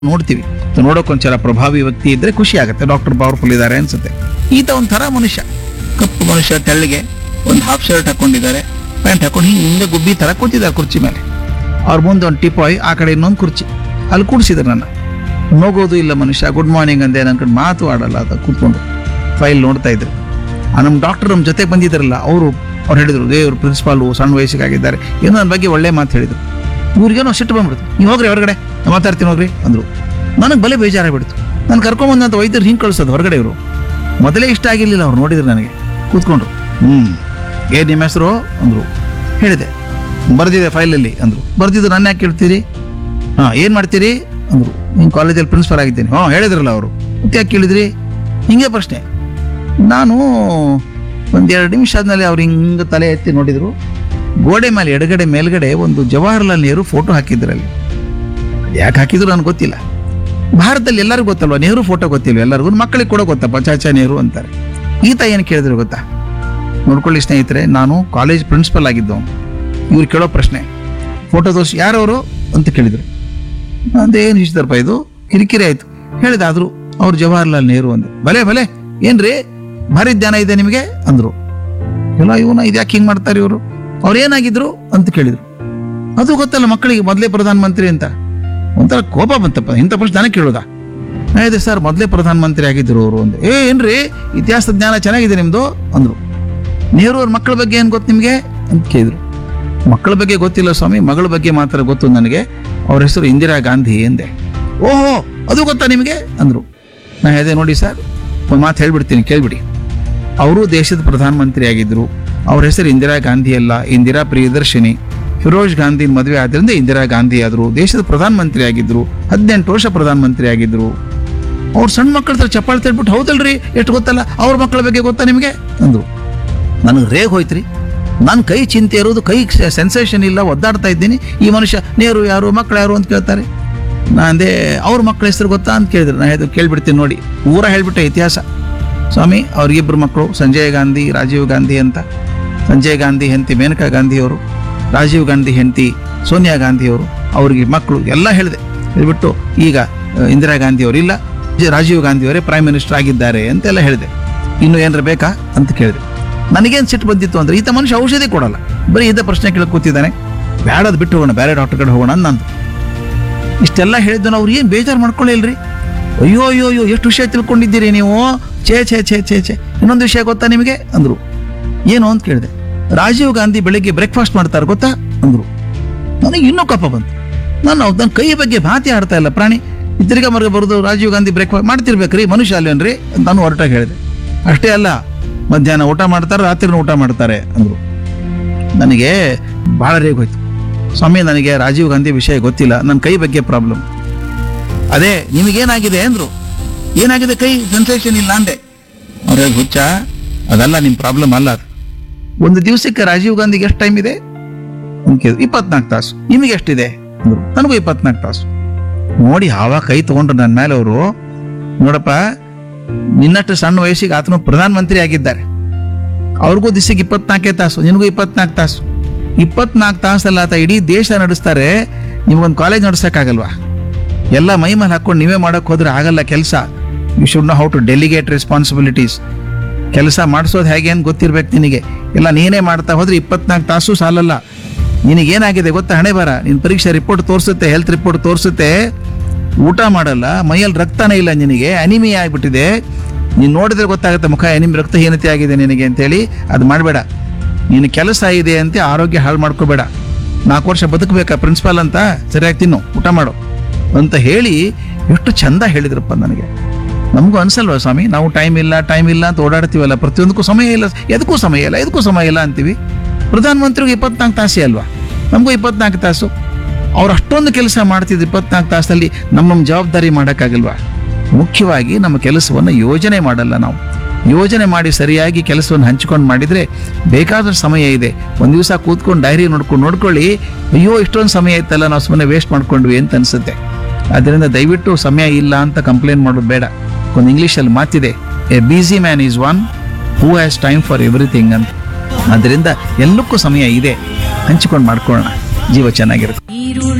ನೋಡ್ತೀವಿ ನೋಡೋಕೆ ಒಂಥರ ಪ್ರಭಾವಿ ವ್ಯಕ್ತಿ ಇದ್ರೆ ಖುಷಿ ಆಗುತ್ತೆ ಡಾಕ್ಟರ್ ಪವರ್ಫುಲ್ ಇದ್ದಾರೆ ಅನ್ಸುತ್ತೆ ಈತ ಒಂಥರ ಮನುಷ್ಯ ಕಪ್ಪು ಮನುಷ್ಯ ತೆಳ್ಳಗೆ ಒಂದು ಹಾಫ್ ಶರ್ಟ್ ಹಾಕೊಂಡಿದ್ದಾರೆ ಪ್ಯಾಂಟ್ ಹಾಕೊಂಡು ಹಿಂಗೆ ಹಿಂದೆ ಗುಬ್ಬಿ ತರ ಕೂತಿದ್ದಾರೆ ಕುರ್ಚಿ ಮೇಲೆ ಅವ್ರ ಮುಂದೆ ಒಂದು ಟಿಪಾಯ್ ಆ ಕಡೆ ಇನ್ನೊಂದು ಕುರ್ಚಿ ಅಲ್ಲಿ ಕೂಡಿಸಿದ್ರು ನನ್ನ ನೋಗೋದು ಇಲ್ಲ ಮನುಷ್ಯ ಗುಡ್ ಮಾರ್ನಿಂಗ್ ಅಂದೆ ನನ್ನ ಕಡೆ ಮಾತು ಆಡಲ್ಲ ಅಂತ ಕೂತ್ಕೊಂಡು ಫೈಲ್ ನೋಡ್ತಾ ಇದ್ರು ಆ ನಮ್ಮ ಡಾಕ್ಟರ್ ನಮ್ಮ ಜೊತೆ ಬಂದಿದ್ದಾರಲ್ಲ ಅವರು ಅವ್ರು ಹೇಳಿದ್ರು ದೇವ್ರು ಪ್ರಿನ್ಸಿಪಾಲು ಸಣ್ಣ ವಯಸ್ಸಿಗಾಗಿದ್ದಾರೆ ಏನೋ ನನ್ನ ಬಗ್ಗೆ ಒಳ್ಳೆ ಮಾತು ಹೇಳಿದ್ರು ಇವ್ರಿಗೇನೋ ಸಿಟ್ಟು ಬಂದ್ಬಿಡ್ತು ನೀವು ಹೋಗ್ರಿ ಹೊರಗಡೆ ನಾ ಮಾತಾಡ್ತೀನಿ ಹೋಗ್ರಿ ಅಂದ್ರು ನನಗೆ ಬಲೆ ಬೇಜಾರಾಗ್ಬಿಡ್ತು ನಾನು ಕರ್ಕೊಂಬಂದಂತ ವೈದ್ಯರು ಹಿಂಗೆ ಕಳ್ಸೋದು ಹೊರಗಡೆ ಇವರು ಮೊದಲೇ ಇಷ್ಟ ಆಗಿರ್ಲಿಲ್ಲ ಅವ್ರು ನೋಡಿದ್ರು ನನಗೆ ಕೂತ್ಕೊಂಡ್ರು ಹ್ಞೂ ಏನ್ ನಿಮ್ಮ ಹೆಸರು ಅಂದರು ಹೇಳಿದೆ ಬರ್ದಿದೆ ಫೈಲಲ್ಲಿ ಅಂದರು ಬರ್ದಿದ್ದು ನನ್ನ ಯಾಕೆ ಕೇಳ್ತೀರಿ ಹಾಂ ಏನು ಮಾಡ್ತೀರಿ ಅಂದರು ನಿಮ್ಮ ಕಾಲೇಜಲ್ಲಿ ಪ್ರಿನ್ಸಿಪಲ್ ಆಗಿದ್ದೀನಿ ಹ್ಞೂ ಹೇಳಿದ್ರಲ್ಲ ಅವರು ಮತ್ತೆ ಯಾಕೆ ಕೇಳಿದ್ರಿ ಹಿಂಗೆ ಪ್ರಶ್ನೆ ನಾನು ಒಂದೆರಡು ನಿಮಿಷ ಆದ್ಮೇಲೆ ಅವ್ರು ಹಿಂಗೆ ತಲೆ ಎತ್ತಿ ನೋಡಿದ್ರು ಗೋಡೆ ಮೇಲೆ ಎಡಗಡೆ ಮೇಲ್ಗಡೆ ಒಂದು ಜವಾಹರ್ಲಾಲ್ ನೆಹರು ಫೋಟೋ ಹಾಕಿದ್ರಲ್ಲಿ ಯಾಕೆ ಹಾಕಿದ್ರು ನನಗೆ ಗೊತ್ತಿಲ್ಲ ಭಾರತದಲ್ಲಿ ಎಲ್ಲರಿಗೂ ಗೊತ್ತಲ್ವಾ ನೆಹರು ಫೋಟೋ ಗೊತ್ತಿಲ್ವ ಎಲ್ಲರಿಗೂ ಮಕ್ಕಳಿಗೆ ಕೂಡ ಗೊತ್ತಪ್ಪ ಚಾಚಾ ನೆಹರು ಅಂತಾರೆ ಈತ ಏನು ಕೇಳಿದ್ರು ಗೊತ್ತಾ ನೋಡ್ಕೊಳ್ಳಿ ಸ್ನೇಹಿತರೆ ನಾನು ಕಾಲೇಜ್ ಪ್ರಿನ್ಸಿಪಲ್ ಆಗಿದ್ದವನು ಇವ್ರು ಕೇಳೋ ಪ್ರಶ್ನೆ ಫೋಟೋ ತೋರಿಸಿ ಯಾರವರು ಅಂತ ಕೇಳಿದ್ರು ಅದೇನು ಇಷ್ಟಪ್ಪ ಇದು ಕಿರಿಕಿರಿ ಆಯ್ತು ಹೇಳಿದಾದ್ರು ಅವ್ರು ಜವಾಹರ್ಲಾಲ್ ನೆಹರು ಅಂದೆ ಭಲೆ ಭಲೆ ಏನ್ರಿ ಭಾರಿ ಜ್ಞಾನ ಇದೆ ನಿಮಗೆ ಅಂದ್ರು ಎಲ್ಲ ಇವನ ಇದ್ಯಾಕೆ ಹಿಂಗ್ ಮಾಡ್ತಾರೆ ಇವರು ಅವ್ರು ಏನಾಗಿದ್ರು ಅಂತ ಕೇಳಿದ್ರು ಅದು ಗೊತ್ತಲ್ಲ ಮಕ್ಕಳಿಗೆ ಮೊದಲೇ ಪ್ರಧಾನಮಂತ್ರಿ ಅಂತ ಒಂಥರ ಕೋಪ ಬಂತಪ್ಪ ಇಂಥ ಪ್ರಶ್ನೆ ನನಗೆ ಕೇಳೋದಾ ಇದೆ ಸರ್ ಮೊದಲೇ ಪ್ರಧಾನಮಂತ್ರಿ ಆಗಿದ್ರು ಅವರು ಅಂದೆ ಏ ಏನ್ರಿ ಇತಿಹಾಸದ ಜ್ಞಾನ ಚೆನ್ನಾಗಿದೆ ನಿಮ್ದು ಅಂದ್ರು ನೆಹರು ಅವ್ರ ಮಕ್ಕಳ ಬಗ್ಗೆ ಏನ್ ಗೊತ್ತು ನಿಮಗೆ ಅಂತ ಕೇಳಿದ್ರು ಮಕ್ಕಳ ಬಗ್ಗೆ ಗೊತ್ತಿಲ್ಲ ಸ್ವಾಮಿ ಮಗಳ ಬಗ್ಗೆ ಮಾತ್ರ ಗೊತ್ತು ನನಗೆ ಅವ್ರ ಹೆಸರು ಇಂದಿರಾ ಗಾಂಧಿ ಎಂದೆ ಓಹೋ ಅದು ಗೊತ್ತಾ ನಿಮಗೆ ಅಂದ್ರು ನಾ ಹೇಳಿದೆ ನೋಡಿ ಸರ್ ಒಂದು ಮಾತು ಹೇಳ್ಬಿಡ್ತೀನಿ ಕೇಳ್ಬಿಡಿ ಅವರು ದೇಶದ ಪ್ರಧಾನಮಂತ್ರಿ ಆಗಿದ್ರು ಅವ್ರ ಹೆಸರು ಇಂದಿರಾ ಗಾಂಧಿ ಅಲ್ಲ ಇಂದಿರಾ ಪ್ರಿಯದರ್ಶಿನಿ ಫಿರೋಜ್ ಗಾಂಧಿ ಮದುವೆ ಆದ್ರಿಂದ ಇಂದಿರಾ ಗಾಂಧಿ ಆದ್ರು ದೇಶದ ಪ್ರಧಾನಮಂತ್ರಿ ಆಗಿದ್ರು ಹದಿನೆಂಟು ವರ್ಷ ಪ್ರಧಾನಮಂತ್ರಿ ಆಗಿದ್ರು ಅವ್ರ ಸಣ್ಣ ಮಕ್ಕಳ ಹತ್ರ ಚಪ್ಪಾಳೆ ತಳ್ಬಿಟ್ಟು ಹೌದಲ್ರಿ ಎಷ್ಟು ಗೊತ್ತಲ್ಲ ಅವ್ರ ಮಕ್ಕಳ ಬಗ್ಗೆ ಗೊತ್ತಾ ನಿಮಗೆ ಅಂದ್ರು ನನಗೆ ರೇಗ್ ಹೋಯ್ತ್ರಿ ನನ್ನ ಕೈ ಚಿಂತೆ ಇರೋದು ಕೈ ಸೆನ್ಸೇಷನ್ ಇಲ್ಲ ಒದ್ದಾಡ್ತಾ ಇದ್ದೀನಿ ಈ ಮನುಷ್ಯ ನೇರು ಯಾರು ಮಕ್ಕಳು ಯಾರು ಅಂತ ಕೇಳ್ತಾರೆ ನಾ ಅಂದೆ ಅವ್ರ ಮಕ್ಕಳ ಹೆಸರು ಗೊತ್ತಾ ಅಂತ ಕೇಳಿದ್ರು ನಾ ಇದು ಕೇಳ್ಬಿಡ್ತೀನಿ ನೋಡಿ ಊರ ಹೇಳ್ಬಿಟ್ಟೆ ಇತಿಹಾಸ ಸ್ವಾಮಿ ಅವ್ರಿಗಿಬ್ರು ಮಕ್ಕಳು ಸಂಜಯ್ ಗಾಂಧಿ ರಾಜೀವ್ ಗಾಂಧಿ ಅಂತ ಸಂಜಯ್ ಗಾಂಧಿ ಹೆಂಡತಿ ಮೇನಕಾ ಗಾಂಧಿಯವರು ರಾಜೀವ್ ಗಾಂಧಿ ಹೆಂಡತಿ ಸೋನಿಯಾ ಗಾಂಧಿಯವರು ಅವ್ರಿಗೆ ಮಕ್ಕಳು ಎಲ್ಲ ಹೇಳಿದೆ ಹೇಳ್ಬಿಟ್ಟು ಈಗ ಅಹ್, ಇಂದಿರಾ ಗಾಂಧಿ ಅವರು ಇಲ್ಲ ಜ- ರಾಜೀವ್ ಗಾಂಧಿ ಅವರೇ ಪ್ರೈಮ್ ಮಿನಿಸ್ಟರ್ ಆಗಿದ್ದಾರೆ ಅಂತೆಲ್ಲ ಹೇಳಿದೆ ಇನ್ನು ಏನಾರ ಬೇಕಾ ಅಂತ ಕೇಳಿದೆ ನನಗೇನು ಸಿಟ್ಟು ಬಂದಿತ್ತು ಅಂದ್ರೆ ಈತ ಮನುಷ್ಯ ಔಷಧಿ ಕೊಡಲ್ಲ ಬರೀ ಇದೇ ಪ್ರಶ್ನೆ ಕೇಳಕ್ ಕೂತಿದ್ದಾನೆ ಬೇಡದ್ ಬಿಟ್ಟು ಹೋಗೋಣ ಬೇರೆ ಡಾಕ್ಟರ್ ಕಡೆ ಹೋಗೋಣ ಅಂತ ನಂದು ಇಷ್ಟೆಲ್ಲ ಹೇಳಿದ್ದು ಅವ್ರು ಏನು ಬೇಜಾರು ಮಾಡ್ಕೊಳ್ಳಿಲ್ರಿ ಅಯ್ಯೋ ಅಯ್ಯೋ ಅಯ್ಯೋ ಎಷ್ಟು ವಿಷಯ ತಿಳ್ಕೊಂಡಿದ್ದೀರಿ ನೀವು ಛೇ ಛೇ ಛೇ ಛೇ ಛೇ ಇನ್ನೊಂದು ವಿಷಯ ಗೊತ್ತಾ ನಿಮಗೆ ಅಂದ್ರು ಏನು ಅಂತ ಕೇಳಿದೆ ರಾಜೀವ್ ಗಾಂಧಿ ಬೆಳಿಗ್ಗೆ ಬ್ರೇಕ್ಫಾಸ್ಟ್ ಮಾಡ್ತಾರೆ ಗೊತ್ತಾ ಅಂದ್ರು ನನಗೆ ಇನ್ನೂ ಕಪ್ಪ ಬಂತು ನಾನು ನನ್ನ ಕೈ ಬಗ್ಗೆ ಮಾತಿ ಆಡ್ತಾ ಇಲ್ಲ ಪ್ರಾಣಿ ತಿರ್ಗಾ ಮರ್ಗ ಬರೋದು ರಾಜೀವ್ ಗಾಂಧಿ ಬ್ರೇಕ್ಫಾಸ್ಟ್ ಮಾಡ್ತಿರ್ಬೇಕ್ರಿ ಮನುಷ್ಯ ಅಲ್ವೇನ್ರಿ ಅಂತ ನಾನು ಹೊರಟಾಗಿ ಹೇಳಿದೆ ಅಷ್ಟೇ ಅಲ್ಲ ಮಧ್ಯಾಹ್ನ ಊಟ ಮಾಡ್ತಾರೆ ರಾತ್ರಿನೂ ಊಟ ಮಾಡ್ತಾರೆ ಅಂದ್ರು ನನಗೆ ಬಹಳ ರೇಗ್ ಹೋಯ್ತು ಸ್ವಾಮಿ ನನಗೆ ರಾಜೀವ್ ಗಾಂಧಿ ವಿಷಯ ಗೊತ್ತಿಲ್ಲ ನನ್ನ ಕೈ ಬಗ್ಗೆ ಪ್ರಾಬ್ಲಮ್ ಅದೇ ನಿಮಗೇನಾಗಿದೆ ಅಂದ್ರು ಏನಾಗಿದೆ ಕೈ ಸೆನ್ಸೇಷನ್ ಇಲ್ಲ ಅಂದೆ ಅವ್ರ ಹುಚ್ಚ ಅದಲ್ಲ ನಿಮ್ ಪ್ರಾಬ್ಲಮ್ ಅಲ್ಲ ಅದು ಒಂದು ದಿವಸಕ್ಕೆ ರಾಜೀವ್ ಗಾಂಧಿಗೆ ಎಷ್ಟು ಟೈಮ್ ಇದೆ ಅಂತ ಕೇಳಿದ್ರು ಇಪ್ಪತ್ನಾಲ್ಕು ತಾಸು ನಿಮಗೆ ಎಷ್ಟಿದೆ ಅಂದ್ರು ನನಗೂ ಇಪ್ಪತ್ನಾಲ್ಕು ತಾಸು ನೋಡಿ ಆವಾಗ ಕೈ ತಗೊಂಡ್ರು ನನ್ನ ಮೇಲೆ ಅವರು ನೋಡಪ್ಪ ನಿನ್ನಷ್ಟು ಸಣ್ಣ ವಯಸ್ಸಿಗೆ ಆತನು ಪ್ರಧಾನಮಂತ್ರಿ ಆಗಿದ್ದಾರೆ ಅವ್ರಿಗೂ ದಿವಸಕ್ಕೆ ಇಪ್ಪತ್ನಾಲ್ಕೇ ತಾಸು ನಿನಗೂ ಇಪ್ಪತ್ನಾಲ್ಕು ತಾಸು ಇಪ್ಪತ್ನಾಲ್ಕು ತಾಸಲ್ಲ ಆತ ಇಡೀ ದೇಶ ನಡೆಸ್ತಾರೆ ನಿಮ್ಗೊಂದು ಕಾಲೇಜ್ ನಡ್ಸಕ್ಕಾಗಲ್ವಾ ಎಲ್ಲ ಮೈ ಮೇಲೆ ಹಾಕೊಂಡು ನೀವೇ ಮಾಡಕ್ ಹೋದ್ರೆ ಆಗಲ್ಲ ಕೆಲಸ you should know how to delegate responsibilities ಕೆಲಸ ಮಾಡಿಸೋದು ಹೇಗೆ ಅಂತ ಗೊತ್ತಿರ್ಬೇಕು ನಿನಗೆ ಎಲ್ಲ ನೀನೇ ಮಾಡ್ತಾ ಹೋದ್ರೆ ಇಪ್ಪತ್ನಾಲ್ಕು ತಾಸು ಸಾಲಲ್ಲ ನಿನಗೇನಾಗಿದೆ ಗೊತ್ತಾ ಹಣೆ ಬರ ನಿನ್ನ ಪರೀಕ್ಷೆ ರಿಪೋರ್ಟ್ ತೋರಿಸುತ್ತೆ ಹೆಲ್ತ್ ರಿಪೋರ್ಟ್ ತೋರಿಸುತ್ತೆ ಊಟ ಮಾಡಲ್ಲ ಮೈಯಲ್ಲಿ ರಕ್ತನೇ ಇಲ್ಲ ನಿನಗೆ ಅನಿಮಿಯಾ ಆಗಿಬಿಟ್ಟಿದೆ ನೀನು ನೋಡಿದ್ರೆ ಗೊತ್ತಾಗುತ್ತೆ ಮುಖ ಅನಿಮಿ ರಕ್ತಹೀನತೆ ಆಗಿದೆ ನಿನಗೆ ಅಂತೇಳಿ ಅದು ಮಾಡಬೇಡ ನಿನ್ನ ಕೆಲಸ ಇದೆ ಅಂತ ಆರೋಗ್ಯ ಹಾಳು ಮಾಡ್ಕೋಬೇಡ ನಾಲ್ಕು ವರ್ಷ ಬದುಕಬೇಕಾ ಪ್ರಿನ್ಸಿಪಾಲ್ ಅಂತ ಸರಿಯಾಗಿ ತಿನ್ನು ಊಟ ಮಾಡು ಅಂತ ಹೇಳಿ ಎಷ್ಟು ಚಂದ ಹೇಳಿದ್ರಪ್ಪ ನನಗೆ ನಮಗೂ ಅನ್ಸಲ್ವಾ ಸ್ವಾಮಿ ನಾವು ಟೈಮ್ ಇಲ್ಲ ಟೈಮ್ ಇಲ್ಲ ಅಂತ ಓಡಾಡ್ತೀವಲ್ಲ ಪ್ರತಿಯೊಂದಕ್ಕೂ ಸಮಯ ಇಲ್ಲ ಎದಕ್ಕೂ ಸಮಯ ಇಲ್ಲ ಎದಕ್ಕೂ ಸಮಯ ಇಲ್ಲ ಅಂತೀವಿ ಪ್ರಧಾನಮಂತ್ರಿಗೆ ಇಪ್ಪತ್ನಾಲ್ಕು ತಾಸೇ ಅಲ್ವಾ ನಮಗೂ ಇಪ್ಪತ್ನಾಲ್ಕು ತಾಸು ಅವ್ರು ಅಷ್ಟೊಂದು ಕೆಲಸ ಮಾಡ್ತಿದ್ರು ಇಪ್ಪತ್ನಾಲ್ಕು ತಾಸಲ್ಲಿ ನಮ್ಮ ನಮ್ಮ ಜವಾಬ್ದಾರಿ ಮಾಡೋಕ್ಕಾಗಲ್ವಾ ಮುಖ್ಯವಾಗಿ ನಮ್ಮ ಕೆಲಸವನ್ನು ಯೋಜನೆ ಮಾಡಲ್ಲ ನಾವು ಯೋಜನೆ ಮಾಡಿ ಸರಿಯಾಗಿ ಕೆಲಸವನ್ನು ಹಂಚಿಕೊಂಡು ಮಾಡಿದರೆ ಬೇಕಾದಷ್ಟು ಸಮಯ ಇದೆ ಒಂದು ದಿವಸ ಕೂತ್ಕೊಂಡು ಡೈರಿ ನೋಡ್ಕೊಂಡು ನೋಡ್ಕೊಳ್ಳಿ ಅಯ್ಯೋ ಇಷ್ಟೊಂದು ಸಮಯ ಇತ್ತಲ್ಲ ನಾವು ಸುಮ್ಮನೆ ವೇಸ್ಟ್ ಮಾಡ್ಕೊಂಡ್ವಿ ಅಂತ ಅನ್ಸುತ್ತೆ ಅದರಿಂದ ದಯವಿಟ್ಟು ಸಮಯ ಇಲ್ಲ ಅಂತ ಕಂಪ್ಲೇಂಟ್ ಮಾಡೋದು ಬೇಡ ಒಂದು ಇಂಗ್ಲೀಷಲ್ಲಿ ಮಾತಿದೆ a busy man is one who has time for everything ಅಂತ ಅದರಿಂದ ಎಲ್ಲಕ್ಕೂ ಸಮಯ ಇದೆ ಹಂಚಿಕೊಂಡು ಮಾಡ್ಕೊಳ್ಳೋಣ ಜೀವ ಚೆನ್ನಾಗಿರುತ್ತೆ ಈರುಳ್ಳಿ